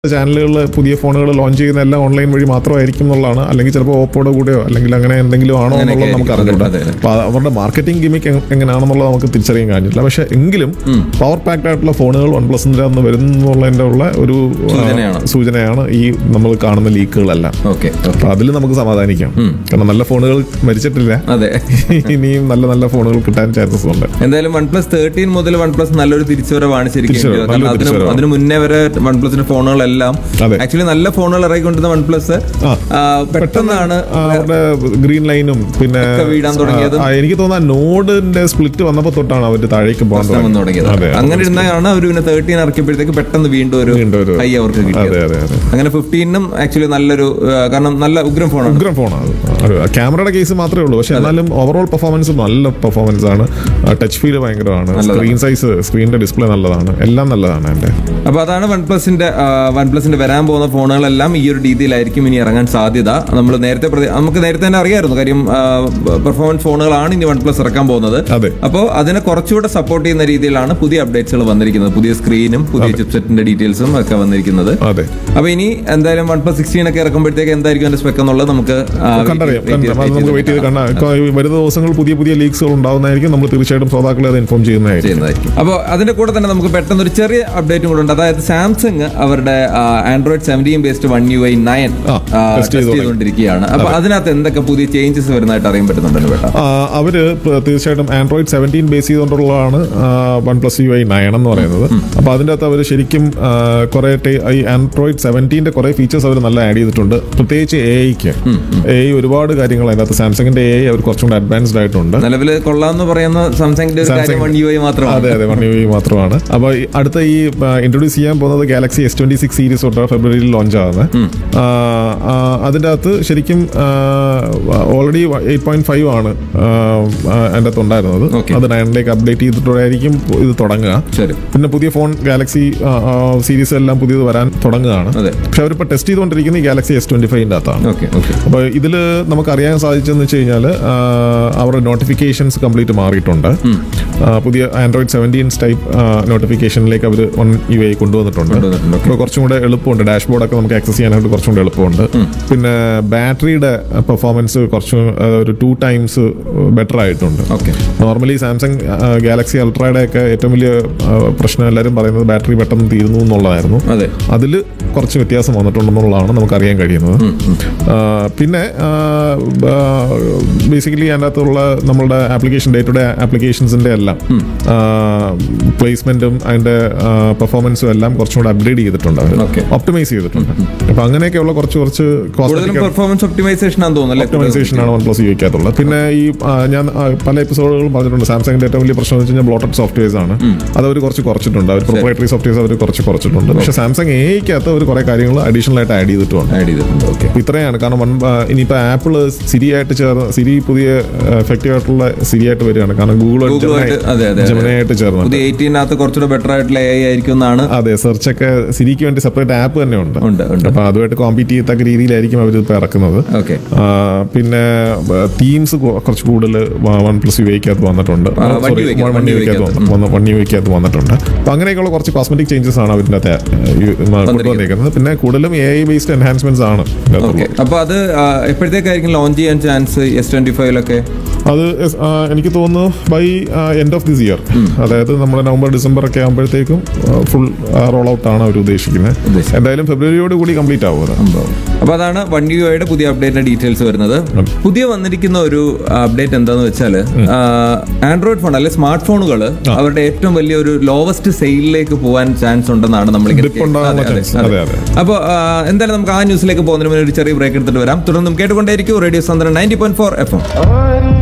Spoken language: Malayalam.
ചാനലുകളിൽ പുതിയ ഫോണുകൾ ലോഞ്ച് ചെയ്യുന്ന എല്ലാം ഓൺലൈൻ വഴി മാത്രമായിരിക്കും എന്നുള്ളതാണ് അല്ലെങ്കിൽ ചിലപ്പോൾ ഓപ്പോയുടെ കൂടെയോ അല്ലെങ്കിൽ അങ്ങനെ എന്തെങ്കിലും ആണോ അങ്ങനെയൊക്കെ എന്നുള്ളത് നമുക്ക് ആയിരിക്കും. അറിഞ്ഞൂടാ അതെ, അതെ. അപ്പോൾ അവരുടെ മാർക്കറ്റിംഗ് ഗിമിക്ക് എങ്ങനെയാണെന്നുള്ളത് നമുക്ക് തിരിച്ചറിയാൻ കഴിഞ്ഞിട്ടില്ല പക്ഷേ എങ്കിലും പവർ പാക്ഡ് ആയിട്ടുള്ള ഫോണുകൾ വൺ പ്ലസിന്റെ അന്ന് വരുന്നുള്ളതിന്റെ ഉള്ള ഒരു ആ, സൂചനയാണ്. സൂചനയാണ് ഈ നമ്മൾ കാണുന്ന ലീക്കുകളെല്ലാം ഓക്കെ അപ്പൊ അതിൽ നമുക്ക് സമാധാനിക്കാം കാരണം നല്ല ഫോണുകൾ മരിച്ചിട്ടില്ല അതെ ഇനിയും നല്ല നല്ല ഫോണുകൾ കിട്ടാൻ ചാൻസസ് ഉണ്ട് എന്തായാലും വൺ പ്ലസ് തേർട്ടീൻ മുതൽ വൺ പ്ലസ് നല്ലൊരു തിരിച്ചുവരവാണ് ശരിക്കും തിരിച്ചുവരവ്, കാരണം നല്ലൊരു അതിന് തിരിച്ചുവരവാണ്. അതിന് മുന്നേ വരെ വൺ പ്ലസിന്റെ ഫോണുകളെല്ലാം അതെ. ആക്ച്വലി നല്ല ഫോണുകൾ ഇറങ്ങിക്കൊണ്ടിരുന്ന വൺ പ്ലസ് ആ. പെട്ടെന്നാണ് ആ, അവരുടെ ഗ്രീൻ ലൈനും പിന്നെ ഒക്കെ വീഴാൻ തുടങ്ങിയതും. ആ, എനിക്ക് തോന്നുന്ന നോഡിന്റെ സ്പ്ലിറ്റ് വന്നപ്പോൾ തൊട്ടാണ് അവർ താഴേക്ക് പോകാൻ പ്രശ്നം വന്ന് തുടങ്ങിയത് അതെ അങ്ങനെ ഇരുന്നാണ് അവർ പിന്നെ തേർട്ടീൻ ഇറക്കിയപ്പോഴത്തേക്ക് പെട്ടെന്ന് വീണ്ടും ഒരു വീണ്ടും ഒരു- ഹൈ അവർക്ക് അതെ കിട്ടിയത് അതെ അതെ അങ്ങനെ ഫിഫ്റ്റീനും ആക്ച്വലി നല്ലൊരു ആ, കാരണം നല്ല ഉഗ്രം ഫോണാണ് ഉഗ്രം ഫോണാണ് അത് ക്യാമറയുടെ കേസ് മാത്രമേ ഉള്ളൂ പക്ഷെ എന്നാലും ഓവറോൾ പെർഫോമൻസ് നല്ല പെർഫോമൻസ് ആണ് ടച്ച് ഫീൽ ഭയങ്കരമാണ് സ്ക്രീൻ സൈസ് സ്ക്രീനിന്റെ ഡിസ്പ്ലേ നല്ലതാണ് എല്ലാം നല്ലതാണ് എന്റെ അപ്പൊ അതാണ് വൺ പ്ലസിന്റെ വൺ പ്ലസിന്റെ വരാൻ പോകുന്ന ഫോണുകളെല്ലാം ഈ ഒരു രീതിയിലായിരിക്കും ഇനി ഇറങ്ങാൻ സാധ്യത നമ്മൾ നേരത്തെ പ്രതി- നമുക്ക് നേരത്തെ തന്നെ അറിയായിരുന്നു കാര്യം പെർഫോമൻസ് ഫോണുകളാണ് ഇനി വൺ പ്ലസ് ഇറക്കാൻ പോകുന്നത് അതെ. അപ്പോൾ അതിനെ കുറച്ചുകൂടെ സപ്പോർട്ട് ചെയ്യുന്ന രീതിയിലാണ് പുതിയ അപ്ഡേറ്റ്സുകൾ വന്നിരിക്കുന്നത് പുതിയ സ്ക്രീനും പുതിയ ചിപ്സെറ്റിന്റെ ഡീറ്റെയിൽസും ഒക്കെ വന്നിരിക്കുന്നത് അതെ അപ്പൊ ഇനി എന്തായാലും വൺ പ്ലസ് സിക്സ്റ്റീൻ ഒക്കെ ഇറക്കുമ്പോഴത്തേക്ക് എന്തായിരിക്കും അതിന്റെ സ്പെക്ക് എന്നുള്ളത് നമുക്ക് ആ, കണ്ടറിയാം wait ചെയ്ത് കണ്ട- അത് നമുക്ക് വെയിറ്റ് ചെയ്ത് കാണാം ഇപ്പൊ ഈ വരുന്ന ദിവസങ്ങൾ പുതിയ പുതിയ ലീക്സുകൾ ഉണ്ടാവുന്നതായിരിക്കും നമ്മൾ തീർച്ചയായിട്ടും ശ്രോതാക്കളെ അത് ഇൻഫോം ചെയ്യുന്നതായിരിക്കും ചെയ്യുന്നതായിരിക്കും അപ്പോൾ അതിന്റെ കൂടെ തന്നെ നമുക്ക് പെട്ടെന്ന് ഒരു ചെറിയ അപ്ഡേറ്റും കൂടെ ഉണ്ട് അതായത് സാംസങ് അവരുടെ android seventeen based one U I nine ആ, test ചെയ്ത് ചെയ്തുകൊണ്ടിരിക്കുകയാണ് അപ്പൊ അതിനകത്ത് എന്തൊക്കെ പുതിയ ചേഞ്ചസ് വരുന്നതായിട്ട് അറിയാൻ പറ്റുന്നുണ്ടല്ലോ കേട്ടോ ആ, അവര് പ- തീർച്ചയായിട്ടും ആൻഡ്രോയിഡ് സെവൻറ്റീൻ ബേസ് ചെയ്തുകൊണ്ടുള്ളതാണ് one plus U I nine എന്ന് പറയുന്നത് അപ്പൊ അതിൻ്റെ അകത്ത് അവർ ശരിക്കും ആ, കുറെ ടേ- ഈ ആൻഡ്രോയിഡ് സെവൻറ്റീൻ്റെ കുറെ ഫീച്ചേഴ്സ് അവർ നല്ല ആഡ് ചെയ്തിട്ടുണ്ട് പ്രത്യേകിച്ച് എ ഐക്ക് എ ഐ ഒരുപാട് കാര്യങ്ങൾ അതിനകത്ത് സാംസങ്ങിന്റെ എ ഐ അവർ കുറച്ചും കൂടെ അഡ്വാൻസ്ഡ് ആയിട്ടുണ്ട് നിലവിൽ കൊള്ളാമെന്ന് പറയുന്ന സാംസങ്ങിന്റെ ഒരു കാര്യം വൺ യു ഐ മാത്രമാണ് അതെ അതെ വൺ യു ഐ മാത്രമാണ് അപ്പൊ ഈ അടുത്ത ഈ ഇൻട്രൊഡ്യൂസ് ചെയ്യാൻ പോകുന്നത് Galaxy S twenty six series തൊട്ട് ഫെബ്രുവരിയിൽ ലോഞ്ച് ആവുന്നത് ആ, ആ, അതിന്റെ അകത്ത് ശരിക്കും ഓൾറെഡി എയ്റ്റ് പോയിന്റ് ഫൈവ് ആണ് ആ, ആ, അതിന്റെ അകത്ത് ഉണ്ടായിരുന്നത് Okay. അത് നയനിലേക്ക് അപ്ഡേറ്റ് ചെയ്തിട്ടായിരിക്കും ഇത് തുടങ്ങുക ശരി പിന്നെ പുതിയ ഫോൺ ഗാലക്സി സീരീസ് എല്ലാം പുതിയത് വരാൻ തുടങ്ങുകയാണ് അതെ. പക്ഷെ അവരിപ്പോൾ ടെസ്റ്റ് ചെയ്തുകൊണ്ടിരിക്കുന്നത് ഈ ഗാലക്സി എസ് ട്വന്റി ഫൈവിന്റെ അകത്താണ് ഓക്കെ ഓക്കെ അപ്പോൾ ഇതിൽ നമുക്ക് അറിയാൻ സാധിച്ചെന്ന് വെച്ച് കഴിഞ്ഞാൽ അവരുടെ നോട്ടിഫിക്കേഷൻസ് കംപ്ലീറ്റ് മാറിയിട്ടുണ്ട് ആ, പുതിയ ആൻഡ്രോയിഡ് സെവൻറ്റീൻസ് ടൈപ്പ് നോട്ടിഫിക്കേഷനിലേക്ക് അവർ വൺ യു ഐ കൊണ്ടുവന്നിട്ടുണ്ട് കൊണ്ടുവന്നിട്ടുണ്ട്, okay. അപ്പോൾ കുറച്ചും കൂടെ എളുപ്പമുണ്ട് ഡാഷ്ബോർഡൊക്കെ നമുക്ക് ആക്സസ് ചെയ്യാനായിട്ട് കുറച്ചും കൂടെ എളുപ്പമുണ്ട് പിന്നെ ബാറ്ററിയുടെ പെർഫോമൻസ് കുറച്ച് ആ, ഒരു ടു ടൈംസ് ബെറ്റർ ആയിട്ടുണ്ട് ഓക്കെ നോർമലി സാംസങ് ഗാലക്സി അൾട്രയുടെ ഒക്കെ ഏറ്റവും വലിയ ആ, പ്രശ്നം എല്ലാവരും പറയുന്നത് ബാറ്ററി പെട്ടെന്ന് തീരുന്നു എന്നുള്ളതായിരുന്നു അതെ അതിൽ കുറച്ച് വ്യത്യാസം വന്നിട്ടുണ്ടെന്നുള്ളതാണ് നമുക്ക് അറിയാൻ കഴിയുന്നത് ആ, പിന്നെ ബേസിക്കലി അതിൻ്റെ അകത്തുള്ള നമ്മളുടെ ആപ്ലിക്കേഷൻ ഡേ ടു ഡേ ആപ്ലിക്കേഷൻസിന്റെ എല്ലാം പ്ലേസ്മെന്റും അതിന്റെ പെർഫോമൻസും എല്ലാം കുറച്ചും കൂടെ അപ്ഗ്രേഡ് ചെയ്തിട്ടുണ്ട് അവർ Okay. ഒപ്റ്റിമൈസ് ചെയ്തിട്ടുണ്ട് അപ്പൊ അങ്ങനെയൊക്കെയുള്ള കുറച്ച് കുറച്ച് കൂടുതലും കോസ്മെറ്റിക് പെർഫോമൻസ് ഒപ്റ്റിമൈസേഷൻ ആണെന്ന് തോന്നുന്നു ഒപ്റ്റിമൈസേഷൻ ആണ് വൺ പ്ലസ് ഉപയോഗിക്കാത്തുള്ളത് പിന്നെ ഈ ആ, ഞാൻ ആ, പല എപ്പിസോഡുകളും പറഞ്ഞിട്ടുണ്ട് സാംസങ്ങിന്റെ ഏറ്റവും വലിയ പ്രശ്നം എന്ന് വെച്ച് കഴിഞ്ഞാൽ ബ്ലോട്ടഡ് സോഫ്റ്റ്വെയർസ് ആണ് അത് അവർ കുറച്ച് കുറച്ചിട്ടുണ്ട് അവർ പ്രൊപ്പറേറ്ററി സോഫ്റ്റ്വെയർസ് അവർ കുറച്ച് കുറച്ചിട്ടുണ്ട് പക്ഷേ സാംസങ് എയ്ക്കകത്ത് അവർ കുറെ കാര്യങ്ങൾ അഡീഷണൽ ആയിട്ട് ആഡ് ചെയ്തിട്ടുണ്ട് ആഡ് ചെയ്തിട്ടുണ്ട് ഓക്കെ അപ്പൊ ഇത്രയാണ് കാരണം വൺ ഇനിയിപ്പോൾ ആപ്പിള് സിരി ആയിട്ട് ചേർന്ന് സിരി പുതിയ എഫക്റ്റീവ് ആയിട്ടുള്ള സിരി ആയിട്ട് വരികയാണ് കാരണം ഗൂഗിൾ ഗൂഗിളുമായിട്ട് അതെ അതെ ജമനായിട്ട് ചേർന്നുണ്ട് പുതിയ എയ്റ്റീനകത്ത് കുറച്ചുകൂടെ ബെറ്റർ ആയിട്ടുള്ള എ ഐ ആയിരിക്കും എന്നാണ് അതെ സെർച്ച് ഒക്കെ സിരിക്ക് വേണ്ടി സെപ്പറേറ്റ് ആപ്പ് തന്നെ ഉണ്ട് ഉണ്ട് ഉണ്ട് അപ്പൊ അതുമായിട്ട് കോമ്പീറ്റ് ചെയ്യത്തക്ക രീതിയിലായിരിക്കും അവർ ഇപ്പോൾ ഇറക്കുന്നത് ഓക്കെ ആ, പിന്നെ തീംസ് കുറച്ച് കൂടുതൽ വൺ പ്ലസ് യു ഐക്കകത്ത് വന്നിട്ടുണ്ട് ആ, one Sorry, UI ക്കകത്ത്, one one UI UI ക്കകത്ത് വന്ന് വൺ യു ഐക്കകത്ത് വന്നിട്ടുണ്ട് അപ്പൊ അങ്ങനെയൊക്കെയുള്ള കുറച്ച് കോസ്മെറ്റിക് ചേഞ്ചസ് ആണ് അവരിൻ്റെ അകത്ത് യു- കൊണ്ടുവന്നിരിക്കുന്നത് പിന്നെ കൂടുതലും എ ഐ ബേസ്ഡ് എൻഹാൻസ്മെന്റ്സ് ആണ് ഇതിൻ്റെ ഓക്കെ അകത്തുള്ളത്. അപ്പൊ അത് ആ, എപ്പോഴത്തേക്കായിരിക്കും ലോഞ്ച് ചെയ്യാൻ ചാൻസ് എസ് ട്വന്റി ഫൈവിലൊക്കെ അത് എസ്- ആ, എനിക്ക് തോന്നുന്നു by end of this year അതായത് നമ്മുടെ നവംബർ ഡിസംബർ ഒക്കെ ആകുമ്പോഴത്തേക്കും ഫുൾ റോൾ ഔട്ട് ആണ് അവർ ഉദ്ദേശിക്കുന്നത് ഉദ്ദേശിക്കുന്നത്. എന്തായാലും ഫെബ്രുവരിയോട് കൂടി കംപ്ലീറ്റ് ആവും അത് അപ്പൊ അതാണ് വൺ യു ഐയുടെ പുതിയ അപ്ഡേറ്റിന്റെ ഡീറ്റെയിൽസ് വരുന്നത് പുതിയ വന്നിരിക്കുന്ന ഒരു അപ്ഡേറ്റ് എന്താന്ന് വെച്ചാൽ ആൻഡ്രോയിഡ് ഫോൺ അല്ലെ സ്മാർട്ട് ഫോണുകൾ അവരുടെ ഏറ്റവും വലിയ ഒരു ലോവസ്റ്റ് സെയിലിലേക്ക് പോകാൻ ചാൻസ് ഉണ്ടെന്നാണ് നമ്മൾ Dip ഉണ്ടാകാനുള്ള chance. അതെ, അതെ. അപ്പോൾ എന്തായാലും നമുക്ക് ആ ന്യൂസിലേക്ക് പോകുന്നതിന് മുന്നേ ഒരു ചെറിയ ബ്രേക്ക് എടുത്തിട്ട് വരാം തുടർന്നും കേട്ടുകൊണ്ടേയിരിക്കും radio Sandran ninety point four F M